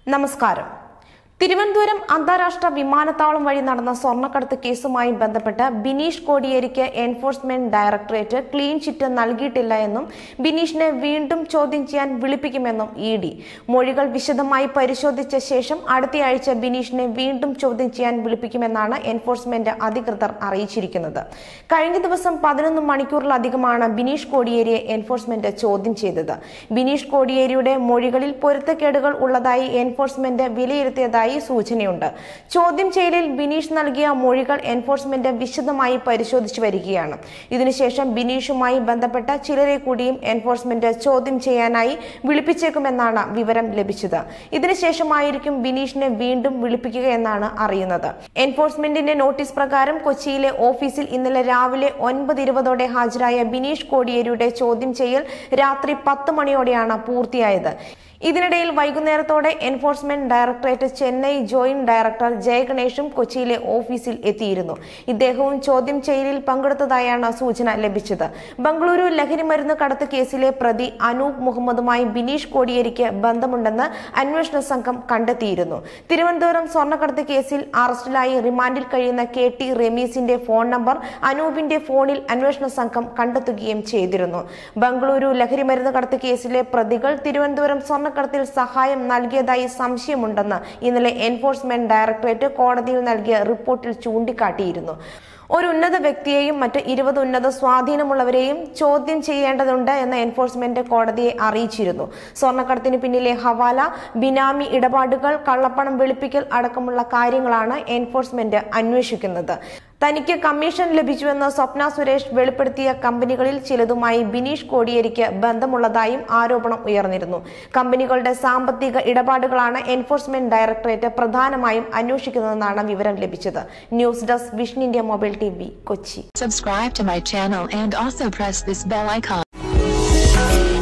നമസ്കാരം തിരുവനന്തപുരം അന്താരാഷ്ട്ര വിമാനത്താവളം വഴി നടന്ന സ്വർണ്ണക്കടത്ത് കേസുമായി ബന്ധപ്പെട്ട് ബിനീഷ് കോടിയേരിക്ക് എൻഫോഴ്സ്മെന്റ് ഡയറക്ടറേറ്റ് ക്ലീൻ ചിറ്റ് നൽകിയിട്ടില്ല എന്നും ബിനീഷിനെ വീണ്ടും ചോദ്യം ചെയ്യാൻ വിളിപ്പിക്കുമെന്നും ഇ ഡി മൊഴികൾ വിശദമായി പരിശോധിച്ച ശേഷം അടുത്തയാഴ്ച ബിനീഷിനെ വീണ്ടും ചോദ്യം ചെയ്യാൻ വിളിപ്പിക്കുമെന്നാണ് എൻഫോഴ്സ്മെന്റ് അധികൃതർ അറിയിച്ചിരിക്കുന്നത് കഴിഞ്ഞ ദിവസം പതിനൊന്ന് മണിക്കൂറിലധികമാണ് ബിനീഷ് കോടിയേരിയെ എൻഫോഴ്സ്മെന്റ് ചോദ്യം ചെയ്തത് ബിനീഷ് കോടിയേരിയുടെ മൊഴികളിൽ പൊരുത്തക്കേടുകൾ ഉള്ളതായി എൻഫോഴ്സ്മെന്റ് വിലയിരുത്തിയതായി സൂചനയുണ്ട് ചോദ്യം ചെയ്യലിൽ ബിനീഷ് നൽകിയ മൊഴികൾ എൻഫോഴ്സ്മെന്റ് വിശദമായി പരിശോധിച്ചു വരികയാണ് ഇതിനുശേഷം ബിനീഷുമായി ബന്ധപ്പെട്ട ചിലരെ കൂടിയും എൻഫോഴ്സ്മെന്റ് ചോദ്യം ചെയ്യാനായി വിളിപ്പിച്ചേക്കുമെന്നാണ് വിവരം ലഭിച്ചത് ഇതിനുശേഷമായിരിക്കും ബിനീഷിനെ വീണ്ടും വിളിപ്പിക്കുക എന്നാണ് അറിയുന്നത് എൻഫോഴ്സ്മെന്റിന്റെ നോട്ടീസ് പ്രകാരം കൊച്ചിയിലെ ഓഫീസിൽ ഇന്നലെ രാവിലെ ഒൻപത് ഇരുപതോടെ ഹാജരായ ബിനീഷ് കോടിയേരിയുടെ ചോദ്യം ചെയ്യൽ രാത്രി പത്ത് മണിയോടെയാണ് പൂർത്തിയായത് ഇതിനിടയിൽ വൈകുന്നേരത്തോടെ enforcement directorate Chennai joint director ജയഗണേഷും കൊച്ചിയിലെ ഓഫീസിൽ എത്തിയിരുന്നു ഇദ്ദേഹവും ചോദ്യം ചെയ്യലിൽ പങ്കെടുത്തതായാണ് സൂചന ലഭിച്ചത് ബംഗളൂരു ലഹരിമരുന്ന് കടത്ത് കേസിലെ പ്രതി അനൂപ് മുഹമ്മദുമായി ബിനീഷ് കോടിയേരിക്ക് ബന്ധമുണ്ടെന്ന് അന്വേഷണ സംഘം കണ്ടെത്തിയിരുന്നു തിരുവനന്തപുരം സ്വർണ്ണക്കടത്ത് കേസിൽ അറസ്റ്റിലായി റിമാൻഡിൽ കഴിയുന്ന കെ ടി റമീസിന്റെ ഫോൺ നമ്പർ അനൂപിന്റെ ഫോണിൽ അന്വേഷണ സംഘം കണ്ടെത്തുകയും ചെയ്തിരുന്നു ബംഗളൂരു ലഹരിമരുന്ന് കടത്ത് കേസിലെ പ്രതികൾ തിരുവനന്തപുരം സ്വർണ്ണക്കടത്തിൽ സഹായം നൽകിയതായി സംശയമുണ്ടെന്ന് ഇന്നലെ എൻഫോഴ്സ്മെന്റ് ഡയറക്ടറേറ്റ് കോടതിയിൽ നൽകിയ റിപ്പോർട്ടിൽ ചൂണ്ടിക്കാട്ടിയിരുന്നു ഒരു ഉന്നത വ്യക്തിയെയും മറ്റ് ഇരുപത് ഉന്നത സ്വാധീനമുള്ളവരെയും ചോദ്യം ചെയ്യേണ്ടതുണ്ട് എന്ന് എൻഫോഴ്സ്മെന്റ് കോടതിയെ അറിയിച്ചിരുന്നു സ്വർണ്ണക്കടത്തിന് പിന്നിലെ ഹവാല ബിനാമി ഇടപാടുകൾ കള്ളപ്പണം വെളുപ്പിക്കൽ അടക്കമുള്ള കാര്യങ്ങളാണ് എൻഫോഴ്സ്മെന്റ് അന്വേഷിക്കുന്നത് തനിക്ക് കമ്മീഷൻ ലഭിച്ചുവെന്ന് സ്വപ്ന സുരേഷ് വെളിപ്പെടുത്തിയ കമ്പനികളിൽ ചിലതുമായി ബിനീഷ് കോടിയേരിക്ക് ബന്ധമുള്ളതായും ആരോപണം ഉയർന്നിരുന്നു കമ്പനികളുടെ സാമ്പത്തിക ഇടപാടുകളാണ് എൻഫോഴ്സ്മെന്റ് ഡയറക്ടറേറ്റ് പ്രധാനമായും അന്വേഷിക്കുന്നതെന്നാണ് വിവരം ലഭിച്ചത് news desk vision India mobile T Kochi Subscribe to my channel and also press this bell icon.